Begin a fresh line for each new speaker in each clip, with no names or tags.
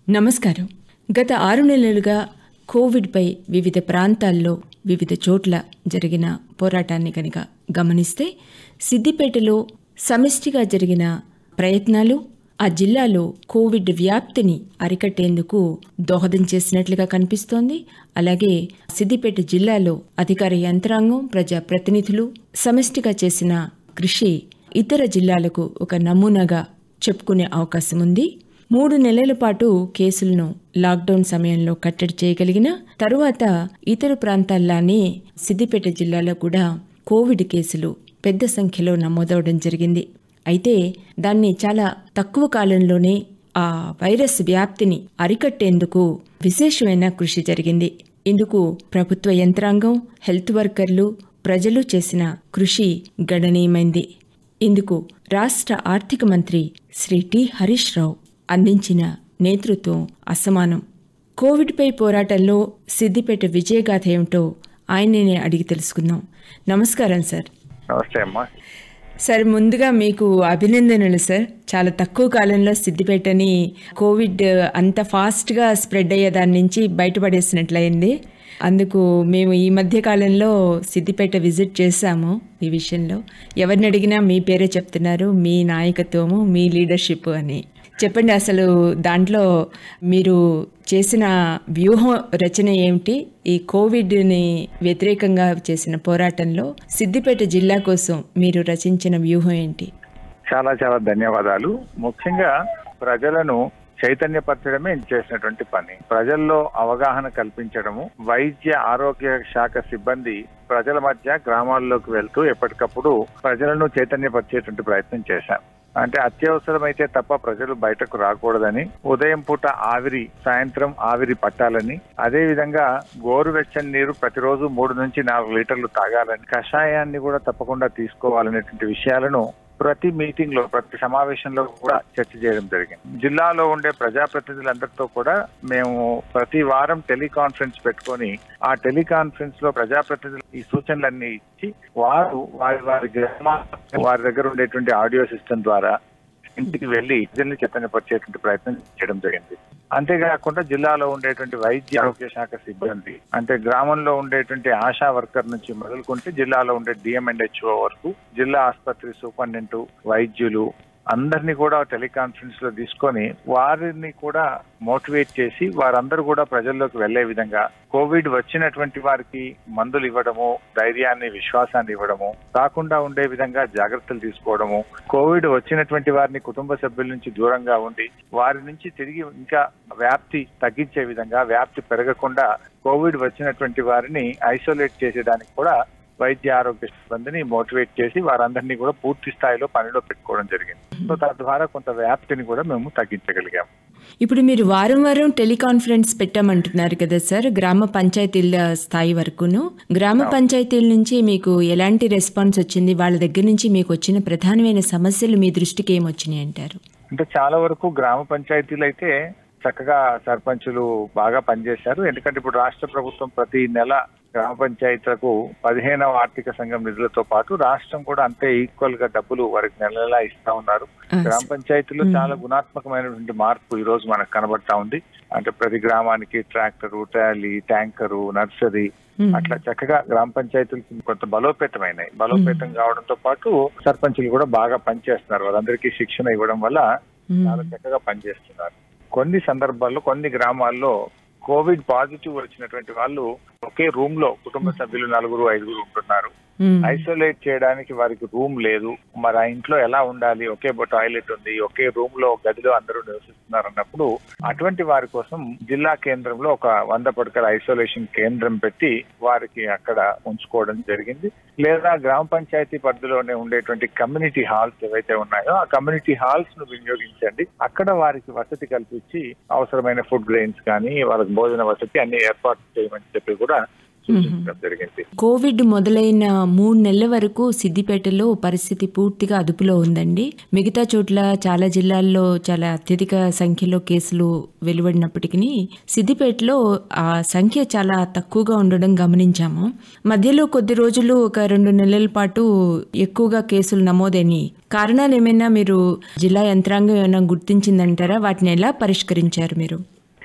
నమస్కారం గత ఆరు నెలలుగా కోవిడ్పై వివిధ ప్రాంతాల్లో వివిధ చోట్ల జరిగిన పోరాటాన్ని కనుక గమనిస్తే సిద్దిపేటలో సమిష్టిగా జరిగిన ప్రయత్నాలు ఆ జిల్లాలో కోవిడ్ వ్యాప్తిని అరికట్టేందుకు దోహదం చేసినట్లుగా కనిపిస్తోంది అలాగే సిద్దిపేట జిల్లాలో అధికార యంత్రాంగం ప్రజాప్రతినిధులు సమిష్టిగా చేసిన కృషి ఇతర జిల్లాలకు ఒక నమూనాగా చెప్పుకునే అవకాశం ఉంది మూడు నెలల పాటు కేసులను లాక్డౌన్ సమయంలో కట్టడి చేయగలిగిన తరువాత ఇతర ప్రాంతాల్లానే సిద్దిపేట జిల్లాలో కూడా కోవిడ్ కేసులు పెద్ద సంఖ్యలో నమోదవడం జరిగింది అయితే దాన్ని చాలా తక్కువ కాలంలోనే ఆ వైరస్ వ్యాప్తిని అరికట్టేందుకు విశేషమైన కృషి జరిగింది ఇందుకు ప్రభుత్వ యంత్రాంగం హెల్త్ వర్కర్లు ప్రజలు చేసిన కృషి గణనీయమైంది ఇందుకు రాష్ట్ర ఆర్థిక మంత్రి శ్రీ టి హరీష్ రావు అందించిన నేతృత్వం అసమానం కోవిడ్పై పోరాటంలో సిద్దిపేట విజయగాథ ఏమిటో ఆయననే అడిగి తెలుసుకుందాం నమస్కారం సార్
నమస్తే అమ్మా
సార్ ముందుగా మీకు అభినందనలు సార్ చాలా తక్కువ కాలంలో సిద్దిపేటని కోవిడ్ అంత ఫాస్ట్గా స్ప్రెడ్ అయ్యే దాని నుంచి బయటపడేసినట్లయింది అందుకు మేము ఈ మధ్య కాలంలో సిద్దిపేట విజిట్ చేశాము ఈ విషయంలో ఎవరిని అడిగినా మీ పేరే చెప్తున్నారు మీ నాయకత్వము మీ లీడర్షిప్ అని చెప్పండి అసలు దాంట్లో మీరు చేసిన వ్యూహం రచన ఏమిటి ఈ కోవిడ్ని వ్యతిరేకంగా చేసిన పోరాటంలో సిద్దిపేట జిల్లా కోసం మీరు రచించిన వ్యూహం ఏంటి
చాలా చాలా ధన్యవాదాలు ముఖ్యంగా ప్రజలను చైతన్యపరచడమే చేసినటువంటి పని ప్రజల్లో అవగాహన కల్పించడము వైద్య ఆరోగ్య శాఖ సిబ్బంది ప్రజల మధ్య గ్రామాల్లోకి వెళ్తూ ఎప్పటికప్పుడు ప్రజలను చైతన్యపరిచేటువంటి ప్రయత్నం చేశాం అంటే అత్యవసరమైతే తప్ప ప్రజలు బయటకు రాకూడదని ఉదయం పూట ఆవిరి సాయంత్రం ఆవిరి పట్టాలని అదే విధంగా గోరువెచ్చని నీరు ప్రతిరోజు మూడు నుంచి నాలుగు లీటర్లు తాగాలని కషాయాన్ని కూడా తప్పకుండా తీసుకోవాలనేటువంటి విషయాలను ప్రతి మీటింగ్ లో ప్రతి సమావేశంలో కూడా చర్చ చేయడం జరిగింది జిల్లాలో ఉండే ప్రజాప్రతినిధులందరితో కూడా మేము ప్రతి వారం టెలికాన్ఫరెన్స్ పెట్టుకొని ఆ టెలికాన్ఫరెన్స్ లో ప్రజాప్రతినిధులు ఈ సూచనలన్నీ ఇచ్చి వారు వారి వారి గ్రామ వారి దగ్గర ఉండేటువంటి ఆడియో సిస్టమ్ ద్వారా ఇంటికి వెళ్లి ప్రజల్ని చైతన్యపరిచేటువంటి ప్రయత్నం చేయడం జరిగింది అంతేకాకుండా జిల్లాలో ఉండేటువంటి వైద్య ఆరోగ్య శాఖ సిబ్బంది అంటే గ్రామంలో ఉండేటువంటి ఆశా వర్కర్ నుంచి మొదలుకుంటే జిల్లాలో ఉండే డిఎంఎండ్హెచ్ఓ వరకు జిల్లా ఆసుపత్రి సూపరింటెండెంట్ వైద్యులు అందరినీ కూడా టెలికాన్ఫరెన్స్ లో తీసుకొని వారిని కూడా మోటివేట్ చేసి వారందరూ కూడా ప్రజల్లోకి వెళ్లే విధంగా కోవిడ్ వచ్చినటువంటి వారికి మందులు ఇవ్వడము ధైర్యాన్ని విశ్వాసాన్ని ఇవ్వడము కాకుండా ఉండే విధంగా జాగ్రత్తలు తీసుకోవడము కోవిడ్ వచ్చినటువంటి వారిని కుటుంబ సభ్యుల నుంచి దూరంగా ఉండి వారి నుంచి తిరిగి ఇంకా వ్యాప్తి తగ్గించే విధంగా వ్యాప్తి పెరగకుండా కోవిడ్ వచ్చినటువంటి వారిని ఐసోలేట్ చేసేదానికి కూడా వైద్య ఆరోగ్య సిబ్బందిని మోటివేట్ చేసి వారందరినీ కూడా పూర్తి స్థాయిలో పనిలో పెట్టుకోవడం జరిగింది సో తద్వారా కొంత వ్యాప్తిని కూడా మేము తగ్గించగలిగాం
ఇప్పుడు మీరు వారం వారం టెలికాన్ఫరెన్స్ పెట్టామంటున్నారు కదా సార్ గ్రామ పంచాయతీల స్థాయి వరకును గ్రామ పంచాయతీల నుంచి మీకు ఎలాంటి రెస్పాన్స్ వచ్చింది వాళ్ళ దగ్గర నుంచి మీకు వచ్చిన ప్రధానమైన సమస్యలు మీ దృష్టికి ఏమొచ్చినాయి అంటారు
అంటే చాలా వరకు గ్రామ పంచాయతీలు అయితే చక్కగా సర్పంచులు బాగా పనిచేశారు ఎందుకంటే ఇప్పుడు రాష్ట్ర ప్రభుత్వం ప్రతి నెల గ్రామ పంచాయతీలకు పదిహేనవ ఆర్థిక సంఘం నిధులతో పాటు రాష్ట్రం కూడా అంతే ఈక్వల్ గా డబ్బులు వారికి నెల నెలా ఇస్తా ఉన్నారు గ్రామ పంచాయతీలో చాలా గుణాత్మకమైనటువంటి మార్పు ఈ రోజు మనకు కనబడతా ఉంది అంటే ప్రతి గ్రామానికి ట్రాక్టరు ట్రాలీ ట్యాంకరు నర్సరీ అట్లా చక్కగా గ్రామ పంచాయతీలు కొంత బలోపేతమైనాయి బలోపేతం కావడంతో పాటు సర్పంచులు కూడా బాగా పనిచేస్తున్నారు వాళ్ళందరికీ శిక్షణ ఇవ్వడం వల్ల చాలా చక్కగా పనిచేస్తున్నారు కొన్ని సందర్భాల్లో కొన్ని గ్రామాల్లో కోవిడ్ పాజిటివ్ వచ్చినటువంటి వాళ్ళు ఒకే రూమ్ లో కుటుంబ సభ్యులు నలుగురు ఐదుగురు ఉంటున్నారు ఐసోలేట్ చేయడానికి వారికి రూమ్ లేదు మరి ఆ ఇంట్లో ఎలా ఉండాలి ఒకే టాయిలెట్ ఉంది ఒకే రూమ్ లో గదిలో అందరూ నివసిస్తున్నారు అన్నప్పుడు అటువంటి వారి కోసం జిల్లా కేంద్రంలో ఒక వంద పడకల ఐసోలేషన్ కేంద్రం పెట్టి వారికి అక్కడ ఉంచుకోవడం జరిగింది లేదా గ్రామ పంచాయతీ పరిధిలోనే ఉండేటువంటి కమ్యూనిటీ హాల్స్ ఏవైతే ఉన్నాయో ఆ కమ్యూనిటీ హాల్స్ ను వినియోగించండి అక్కడ వారికి వసతి కల్పించి అవసరమైన ఫుడ్ గ్రెయిన్స్ కానీ వాళ్ళకి భోజన వసతి అన్ని ఏర్పాటు చేయమని చెప్పి కూడా సూచించడం జరిగింది
కోవిడ్ మొదలైన మూడు నెలల వరకు సిద్దిపేటలో పరిస్థితి పూర్తిగా అదుపులో ఉందండి మిగతా చోట్ల చాలా జిల్లాల్లో చాలా అత్యధిక సంఖ్యలో కేసులు వెలువడినప్పటికీ సిద్దిపేటలో ఆ సంఖ్య చాలా తక్కువగా ఉండడం గమనించాము మధ్యలో కొద్ది రోజులు ఒక రెండు నెలల పాటు ఎక్కువగా కేసులు నమోదని కారణాలు ఏమైనా మీరు జిల్లా యంత్రాంగం ఏమైనా గుర్తించిందంటారా వాటిని ఎలా పరిష్కరించారు మీరు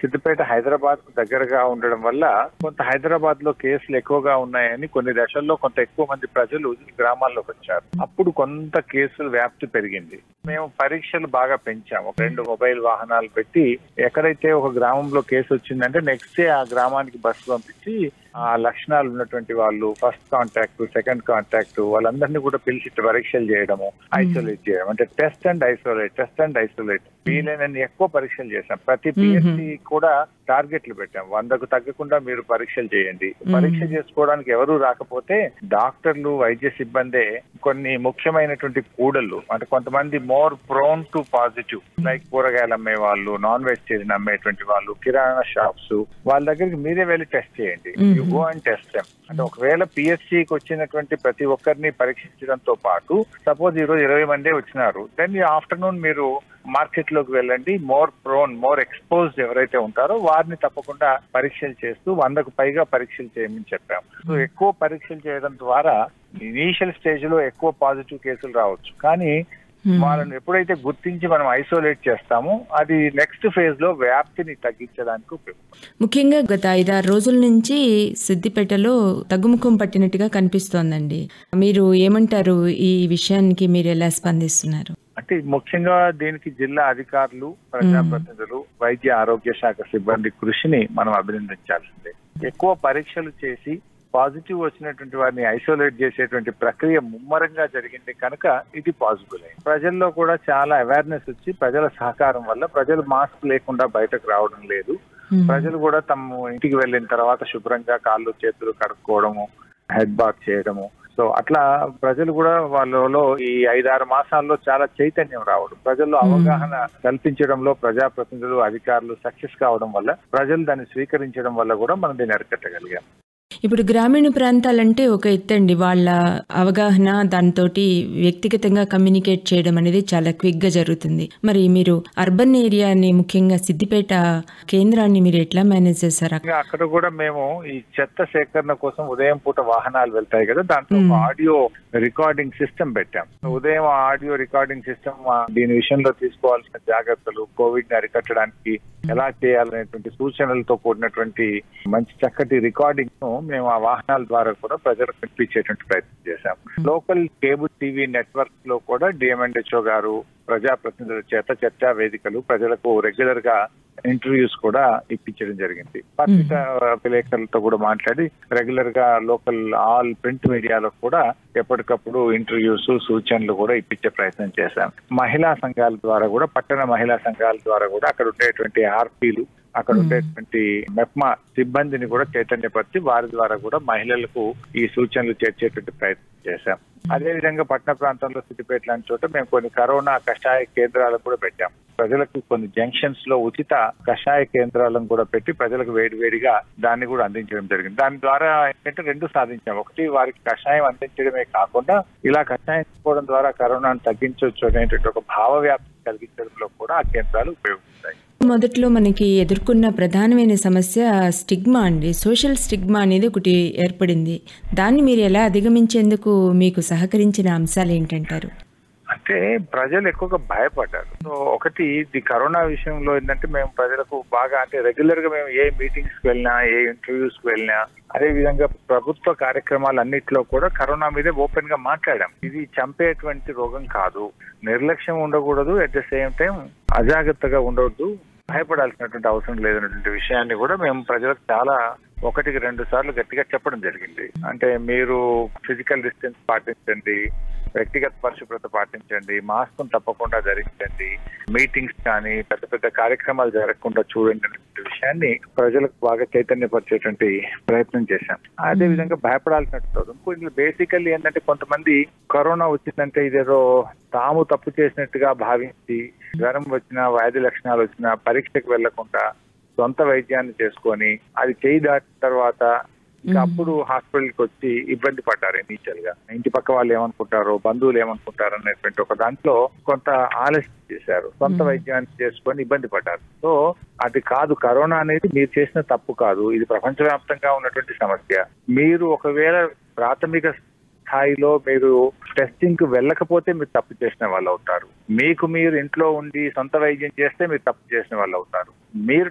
సిద్దిపేట హైదరాబాద్ దగ్గరగా ఉండడం వల్ల కొంత హైదరాబాద్ లో కేసులు ఎక్కువగా ఉన్నాయని కొన్ని దశల్లో కొంత ఎక్కువ మంది ప్రజలు ఈ గ్రామాల్లోకి వచ్చారు అప్పుడు కొంత కేసుల వ్యాప్తి పెరిగింది మేము పరీక్షలు బాగా పెంచాము రెండు మొబైల్ వాహనాలు పెట్టి ఎక్కడైతే ఒక గ్రామంలో కేసు వచ్చిందంటే నెక్స్ట్ డే ఆ గ్రామానికి బస్సు పంపించి ఆ లక్షణాలు ఉన్నటువంటి వాళ్ళు ఫస్ట్ కాంటాక్ట్ సెకండ్ కాంటాక్ట్ వాళ్ళందరినీ కూడా పిలిచి పరీక్షలు చేయడము ఐసోలేట్ చేయడం అంటే test and isolate test and isolate వీలైనన్ని ఎక్కువ పరీక్షలు చేశాం ప్రతి పిఎస్సి కూడా టార్గెట్లు పెట్టాం వందకు తగ్గకుండా మీరు పరీక్షలు చేయండి పరీక్ష చేసుకోవడానికి ఎవరు రాకపోతే డాక్టర్లు వైద్య సిబ్బందే కొన్ని ముఖ్యమైనటువంటి కూడళ్ళు అంటే కొంతమంది more prone to positive like కూరగాయలు అమ్మే వాళ్ళు నాన్ వెజిటేరియన్ అమ్మేటువంటి వాళ్ళు కిరాణా షాప్స్ వాళ్ళ దగ్గరికి మీరే వెళ్ళి టెస్ట్ చేయండి you go and test them అంటే ఒకవేళ పిఎస్సికి వచ్చినటువంటి ప్రతి ఒక్కరిని పరీక్షించడంతో పాటు సపోజ్ ఈ రోజు ఇరవై మందే వచ్చినారు దెన్ ఈ ఆఫ్టర్నూన్ మీరు మార్కెట్ లోకి వెళ్ళండి మోర్ ప్రోన్ మోర్ ఎక్స్పోజ్డ్ ఎవరైతే ఉంటారో వారిని తప్పకుండా పరీక్షలు చేస్తూ వందకు పైగా పరీక్షలు చేయమని చెప్పాం సో ఎక్కువ పరీక్షలు చేయడం ద్వారా ఇనీషియల్ స్టేజ్ లో ఎక్కువ పాజిటివ్ కేసులు రావచ్చు కానీ వాళ్ళని ఎప్పుడైతే గుర్తించి మనం ఐసోలేట్ చేస్తామో అది నెక్స్ట్ ఫేజ్ లో వ్యాప్తిని తగ్గించడానికి ఉపయోగపడుతుంది
ముఖ్యంగా గత ఐదారు రోజుల నుంచి సిద్దిపేటలో తగ్గుముఖం పట్టినట్టుగా కనిపిస్తోందండి మీరు ఏమంటారు ఈ విషయానికి మీరు ఎలా స్పందిస్తున్నారు
అంటే ముఖ్యంగా దీనికి జిల్లా అధికారులు ప్రజాప్రతినిధులు వైద్య ఆరోగ్య శాఖ సిబ్బంది కృషిని మనం అభినందించాల్సిందే ఎక్కువ పరీక్షలు చేసి పాజిటివ్ వచ్చినటువంటి వారిని ఐసోలేట్ చేసేటువంటి ప్రక్రియ ముమ్మరంగా జరిగింది కనుక ఇది పాసిబుల్ అయింది ప్రజల్లో కూడా చాలా అవేర్నెస్ వచ్చి ప్రజల సహకారం వల్ల ప్రజలు మాస్క్ లేకుండా బయటకు రావడం లేదు ప్రజలు కూడా తమ ఇంటికి వెళ్ళిన తర్వాత శుభ్రంగా కాళ్ళు చేతులు కడుక్కోవడము హెడ్ బాత్ చేయడము సో అట్లా ప్రజలు కూడా వాళ్ళలో ఈ ఐదారు మాసాల్లో చాలా చైతన్యం రావడం ప్రజల్లో అవగాహన కల్పించడంలో ప్రజాప్రతినిధులు అధికారులు సక్సెస్ కావడం వల్ల ప్రజలు దాన్ని స్వీకరించడం వల్ల కూడా మనం దీన్ని అరికట్టగలిగాం
ఇప్పుడు గ్రామీణ ప్రాంతాలంటే ఒక ఎత్తండి వాళ్ళ అవగాహన దాంతో వ్యక్తిగతంగా కమ్యూనికేట్ చేయడం అనేది చాలా క్విక్ గా జరుగుతుంది మరి మీరు అర్బన్ ఏరియాని ముఖ్యంగా సిద్దిపేట కేంద్రాన్ని మీరు ఎట్లా మేనేజ్ చేశారు
ఇంకా అక్కడ కూడా మేము ఈ చెత్త సేకరణ కోసం ఉదయం పూట వాహనాలు వెళ్తాయి కదా దాంట్లో ఒక ఆడియో రికార్డింగ్ సిస్టమ్ పెట్టాం ఉదయం ఆడియో రికార్డింగ్ సిస్టమ్ దీని విషయంలో తీసుకోవాల్సిన జాగ్రత్తలు కోవిడ్ ని అరికట్టడానికి ఎలా చేయాలనేటువంటి సూచనలతో కూడినటువంటి మంచి చక్కటి రికార్డింగ్ ను మేము ఆ వాహనాల ద్వారా కూడా ప్రజలకు వినిపించేటువంటి ప్రయత్నం చేశాం లోకల్ కేబుల్ టీవీ నెట్వర్క్ లో కూడా డిఎంఎన్హెచ్ఓ గారు ప్రజాప్రతినిధుల చేత చర్చా వేదికలు ప్రజలకు రెగ్యులర్ గా ఇంటర్వ్యూస్ కూడా ఇప్పించడం జరిగింది పత్రికా విలేకరులతో కూడా మాట్లాడి రెగ్యులర్ గా లోకల్ ఆల్ ప్రింట్ మీడియాలో కూడా ఎప్పటికప్పుడు ఇంటర్వ్యూస్ సూచనలు కూడా ఇప్పించే ప్రయత్నం చేశాం మహిళా సంఘాల ద్వారా కూడా పట్టణ మహిళా సంఘాల ద్వారా కూడా అక్కడ ఉండేటువంటి ఆర్పీలు అక్కడ ఉండేటువంటి మెప్మా సిబ్బందిని కూడా చైతన్యపరిచి వారి ద్వారా కూడా మహిళలకు ఈ సూచనలు చేర్చేటువంటి ప్రయత్నం చేశాం అదే విధంగా పట్టణ ప్రాంతంలో సిద్దిపేట లాంటి చోట మేము కొన్ని కరోనా కషాయ కేంద్రాలను కూడా పెట్టాం ప్రజలకు కొన్ని జంక్షన్స్ లో ఉచిత కషాయ కేంద్రాలను కూడా పెట్టి ప్రజలకు వేడివేడిగా దాన్ని కూడా అందించడం జరిగింది దాని ద్వారా ఏంటంటే రెండు సాధించాం ఒకటి వారికి కషాయం అందించడమే కాకుండా ఇలా కషాయం తీసుకోవడం ద్వారా కరోనాను తగ్గించవచ్చు అనేటువంటి ఒక భావ వ్యాప్తి కలిగించడంలో కూడా ఆ కేంద్రాలు ఉపయోగిస్తాయి
మొదట్లో మనకి ఎదుర్కొన్న ప్రధానమైన సమస్య స్టిగ్మా అండి సోషల్ స్టిగ్మా అనేది ఒకటి ఏర్పడింది దాన్ని మీరు ఎలా అధిగమించేందుకు మీకు సహకరించిన అంశాలు ఏంటంటారు
అంటే ప్రజలు ఎక్కువగా భయపడ్డారు సో ఒకటి ఇది కరోనా విషయంలో ఏంటంటే మేము ప్రజలకు బాగా అంటే రెగ్యులర్ గా మేము ఏ మీటింగ్స్ కి వెళ్ళినా ఏ ఇంటర్వ్యూస్ కి వెళ్ళినా అదే విధంగా ప్రభుత్వ కార్యక్రమాలు అన్నిట్లో కూడా కరోనా మీదే ఓపెన్ గా మాట్లాడాం ఇది చంపేటువంటి రోగం కాదు నిర్లక్ష్యం ఉండకూడదు అట్ ద సేమ్ టైం అజాగ్రత్తగా ఉండవద్దు భయపడాల్సినటువంటి అవసరం లేదన్నటువంటి విషయాన్ని కూడా మేము ప్రజలకు చాలా ఒకటికి రెండు సార్లు గట్టిగా చెప్పడం జరిగింది అంటే మీరు ఫిజికల్ డిస్టెన్స్ పాటించండి వ్యక్తిగత పరిశుభ్రత పాటించండి మాస్క్ తప్పకుండా ధరించండి మీటింగ్స్ కానీ పెద్ద పెద్ద కార్యక్రమాలు జరగకుండా చూడండి అనే విషయాన్ని ప్రజలకు బాగా చైతన్యపరిచేటువంటి ప్రయత్నం చేశాం అదే విధంగా భయపడాల్సినట్టు ఇంకో బేసికల్లీ ఏంటంటే కొంతమంది కరోనా వచ్చిందంటే ఇదేదో తాము తప్పు చేసినట్టుగా భావించి జ్వరం వచ్చినా వ్యాధి లక్షణాలు వచ్చినా పరీక్షకు వెళ్లకుండా సొంత వైద్యాన్ని చేసుకొని అది చేయి దాటిన తర్వాత ఇంకా అప్పుడు హాస్పిటల్కి వచ్చి ఇబ్బంది పడ్డారు ఇనీషియల్ గా ఇంటి పక్క వాళ్ళు ఏమనుకుంటారో బంధువులు ఏమనుకుంటారు అనేటువంటి ఒక దాంట్లో కొంత ఆలస్యం చేశారు సొంత వైద్యాన్ని చేసుకొని ఇబ్బంది పడ్డారు సో అది కాదు కరోనా అనేది మీరు చేసిన తప్పు కాదు ఇది ప్రపంచవ్యాప్తంగా ఉన్నటువంటి సమస్య మీరు ఒకవేళ ప్రాథమిక స్థాయిలో మీరు టెస్టింగ్ కు వెళ్ళకపోతే మీరు తప్పు చేసిన వాళ్ళు అవుతారు మీకు మీరు ఇంట్లో ఉండి సొంత వైద్యం చేస్తే మీరు తప్పు చేసిన వాళ్ళు అవుతారు మీరు టెస్ట్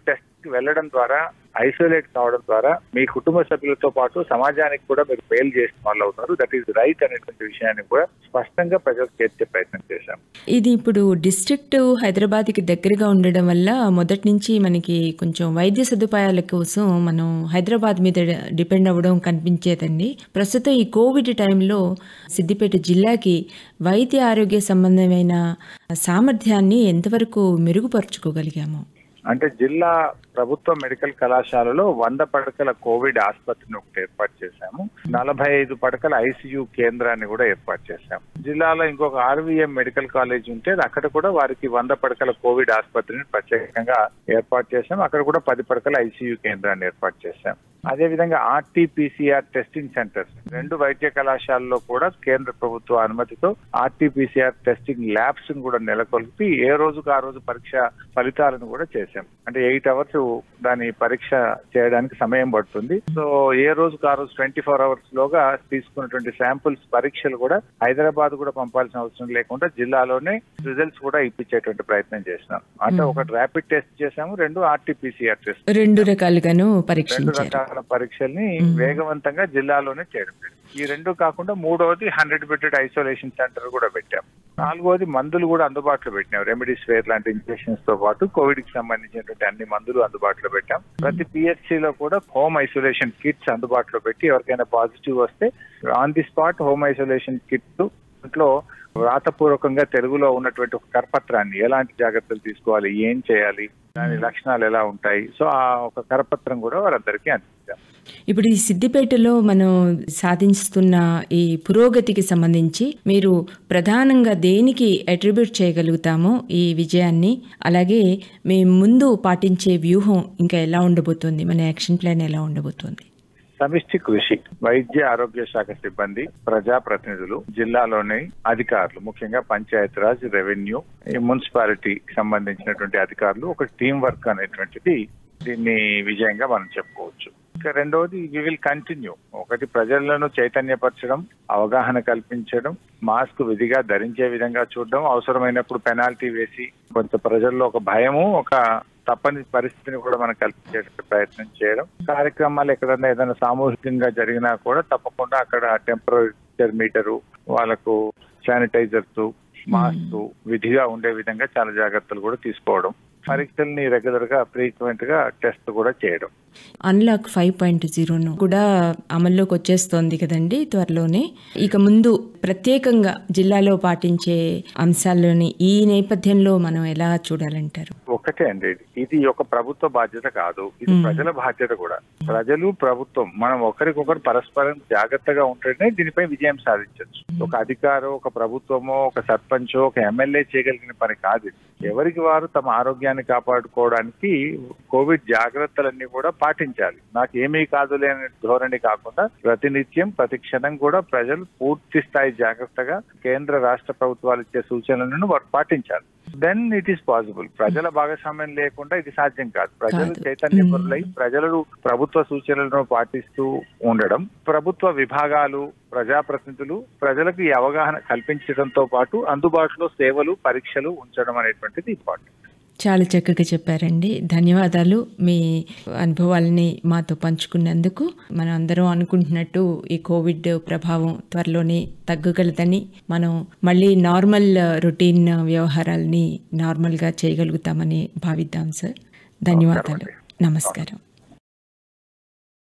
వెళ్ళడం ద్వారా ఐసోలేట్ కావడం ద్వారా మీ కుటుంబ సభ్యులతో పాటు సమాజానికి కూడా మీరు మేలు చేసిన వాళ్ళు అవుతారు దట్ ఈస్ రైట్ అనేటువంటి విషయాన్ని కూడా స్పష్టంగా ప్రజలకు చేర్చే ప్రయత్నం చేశాం
ఇది ఇప్పుడు డిస్ట్రిక్ట్ హైదరాబాద్కి దగ్గరగా ఉండడం వల్ల మొదటి నుంచి మనకి కొంచెం వైద్య సదుపాయాల కోసం మనం హైదరాబాద్ మీద డిపెండ్ అవ్వడం కనిపించేదండి ప్రస్తుతం ఈ కోవిడ్ టైంలో సిద్దిపేట జిల్లాకి వైద్య ఆరోగ్య సంబంధమైన సామర్థ్యాన్ని ఎంతవరకు మెరుగుపరుచుకోగలిగాము
అంటే జిల్లా ప్రభుత్వ మెడికల్ కళాశాలలో వంద పడకల కోవిడ్ ఆసుపత్రిని ఒకటి ఏర్పాటు చేశాము నలభై ఐదు పడకల ఐసీయూ కేంద్రాన్ని కూడా ఏర్పాటు చేశాము జిల్లాలో ఇంకొక ఆర్వీఎం మెడికల్ కాలేజ్ ఉంటే అక్కడ కూడా వారికి వంద పడకల కోవిడ్ ఆసుపత్రిని ప్రత్యేకంగా ఏర్పాటు చేశాం అక్కడ కూడా పది పడకల ఐసీయూ కేంద్రాన్ని ఏర్పాటు చేశాం అదే విధంగా ఆర్టీపీసీఆర్ టెస్టింగ్ సెంటర్స్ రెండు వైద్య కళాశాలలో కూడా కేంద్ర ప్రభుత్వ అనుమతితో ఆర్టీపీసీఆర్ టెస్టింగ్ ల్యాబ్స్ కూడా నెలకొల్పి ఏ రోజుకు ఆ రోజు పరీక్ష ఫలితాలను కూడా చేశాం అంటే ఎయిట్ అవర్స్ దాని పరీక్ష చేయడానికి సమయం పడుతుంది సో ఏ రోజుకు ఆ రోజు ట్వంటీ ఫోర్ అవర్స్ లోగా తీసుకున్నటువంటి శాంపుల్స్ పరీక్షలు కూడా హైదరాబాద్ కూడా పంపాల్సిన అవసరం లేకుండా జిల్లాలోనే రిజల్ట్స్ కూడా ఇప్పించేటువంటి ప్రయత్నం చేసినాం అంటే ఒకటి ర్యాపిడ్ టెస్ట్ చేశాము రెండు ఆర్టీపీసీఆర్ టెస్ట్
రెండు రకాలుగాను
రెండు
పరీక్షించారు
రకాల పరీక్షల్ని వేగవంతంగా జిల్లాలోనే చేయడం జరిగింది. ఈ రెండు కాకుండా మూడవది హండ్రెడ్ బెడెడ్ ఐసోలేషన్ సెంటర్ కూడా పెట్టాం నాలుగవది మందులు కూడా అందుబాటులో పెట్టినాం రెమెడీస్ వేర్ లాంటి ఇంజెక్షన్స్ తో పాటు కోవిడ్ కి సంబంధించినటువంటి అన్ని మందులు అందుబాటులో పెట్టాం ప్రతి పిహెచ్సి లో కూడా హోమ్ ఐసోలేషన్ కిట్స్ అందుబాటులో పెట్టి ఎవరికైనా పాజిటివ్ వస్తే on the spot home isolation kits దాంట్లో వ్రాతపూర్వకంగా తెలుగులో ఉన్నటువంటి ఒక కరపత్రాన్ని ఎలాంటి జాగ్రత్తలు తీసుకోవాలి ఏం చేయాలి దాని లక్షణాలు ఎలా ఉంటాయి సో ఆ ఒక కరపత్రం కూడా వారందరికీ అందించాం
ఇప్పుడు ఈ సిద్దిపేటలో మనం సాధిస్తున్న ఈ పురోగతికి సంబంధించి మీరు ప్రధానంగా దేనికి అట్రిబ్యూట్ చేయగలుగుతామో ఈ విజయాన్ని అలాగే మీ ముందు పాటించే వ్యూహం ఇంకా ఎలా ఉండబోతోంది మన యాక్షన్ ప్లాన్ ఎలా ఉండబోతోంది
సమిష్టి కృషి వైద్య ఆరోగ్య శాఖ సిబ్బంది ప్రజాప్రతినిధులు జిల్లాలోని అధికారులు ముఖ్యంగా పంచాయతీరాజ్ రెవెన్యూ ఈ మున్సిపాలిటీకి సంబంధించినటువంటి అధికారులు ఒక టీం వర్క్ అనేటువంటిది దీన్ని విజయంగా మనం చెప్పుకోవచ్చు ఇంకా రెండవది వి విల్ కంటిన్యూ ఒకటి ప్రజలను చైతన్యపరచడం అవగాహన కల్పించడం మాస్క్ విధిగా ధరించే విధంగా చూడడం అవసరమైనప్పుడు పెనాల్టీ వేసి కొంత ప్రజల్లో ఒక భయము ఒక తప్పని పరిస్థితిని కూడా మనం కల్పించే ప్రయత్నం చేయడం కార్యక్రమాలు ఎక్కడన్నా ఏదైనా సామూహికంగా జరిగినా కూడా తప్పకుండా అక్కడ టెంపరేచర్ మీటరు వాళ్ళకు శానిటైజర్స్ మాస్క్ విధిగా ఉండే విధంగా చాలా జాగ్రత్తలు కూడా తీసుకోవడం పరీక్షల్ని రెగ్యులర్ గా ఫ్రీక్వెంట్ గా టెస్ట్ కూడా చేయడం
అన్లాక్ ఫైవ్ పాయింట్ జీరోను కూడా అమల్లోకి వచ్చేస్తోంది కదండి త్వరలోనే ఇక ముందు ప్రత్యేకంగా జిల్లాలో పాటించే అంశాల్లోని ఈ నేపథ్యంలో మనం ఎలా చూడాలంటారు
ఒకటే అండి ఇది. ఇది ఒక ప్రభుత్వ బాధ్యత కాదు ఇది ప్రజల బాధ్యత కూడా ప్రజలు ప్రభుత్వం మనం ఒకరికొకరు పరస్పరం జాగ్రత్తగా ఉంటేనే దీనిపై విజయం సాధించవచ్చు ఒక అధికారం ఒక ప్రభుత్వమో ఒక సర్పంచో ఒక ఎమ్మెల్యే చేయగలిగిన పని కాదు ఇది. ఎవరికి వారు తమ ఆరోగ్యాన్ని కాపాడుకోవడానికి కోవిడ్ జాగ్రత్తలన్నీ కూడా పాటించాలి నాకు ఏమీ కాదులే అనే ధోరణి కాకుండా ప్రతినిత్యం ప్రతి క్షణం కూడా ప్రజలు పూర్తి స్థాయి జాగ్రత్తగా కేంద్ర రాష్ట్ర ప్రభుత్వాలు ఇచ్చే సూచనలను వారు పాటించాలి దెన్ ఇట్ ఈస్ పాసిబుల్ ప్రజల భాగస్వామ్యం లేకుండా ఇది సాధ్యం కాదు ప్రజలు
కాదు.
చైతన్యపరులై ప్రజలు ప్రభుత్వ సూచనలను పాటిస్తూ ఉండడం ప్రభుత్వ విభాగాలు ప్రజాప్రతినిధులు ప్రజలకు ఈ అవగాహన కల్పించడంతో పాటు అందుబాటులో సేవలు పరీక్షలు ఉంచడం అనేటువంటిది ఇంపార్టెంట్
చాలా చక్కగా చెప్పారండి ధన్యవాదాలు మీ అనుభవాలని మాతో పంచుకున్నందుకు మనం అందరం అనుకుంటున్నట్టు ఈ కోవిడ్ ప్రభావం త్వరలోనే తగ్గగలదని మనం మళ్ళీ నార్మల్ రొటీన్ వ్యవహారాలని నార్మల్గా చేయగలుగుతామని భావిద్దాం సార్ ధన్యవాదాలు నమస్కారం